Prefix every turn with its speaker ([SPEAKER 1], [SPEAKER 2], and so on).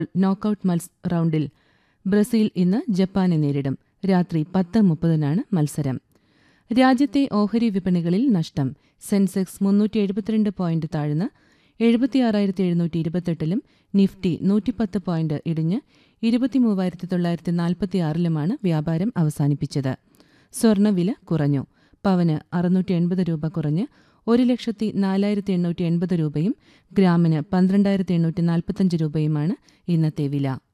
[SPEAKER 1] knockout മത്സ റൗണ്ടിൽ Brazil ഇന്ന് ജപ്പാനെ നേരിടും രാത്രി പത്ത് മുപ്പതിനാണ് മത്സരം രാജ്യത്തെ ഓഹരി വിപണികളിൽ നഷ്ടം സെൻസെക്സ് മുന്നൂറ്റി എഴുപത്തിരണ്ട് പോയിന്റ് താഴ്ന്ന് എഴുപത്തിയാറായിരത്തി എഴുന്നൂറ്റി ഇരുപത്തെട്ടിലും നിഫ്റ്റി നൂറ്റിപ്പത്ത് പോയിന്റ് ഇടിഞ്ഞ് ഇരുപത്തിമൂവായിരത്തി തൊള്ളായിരത്തി നാൽപ്പത്തിയാറിലുമാണ് വ്യാപാരം അവസാനിപ്പിച്ചത് സ്വർണ്ണവില കുറഞ്ഞു പവന് അറുന്നൂറ്റി എൺപത് രൂപ കുറഞ്ഞ് ഒരു ലക്ഷത്തി നാലായിരത്തി എണ്ണൂറ്റി എൺപത് രൂപയും ഗ്രാമിന് പന്ത്രണ്ടായിരത്തി എണ്ണൂറ്റി നാൽപ്പത്തഞ്ച് രൂപയുമാണ് ഇന്നത്തെ വില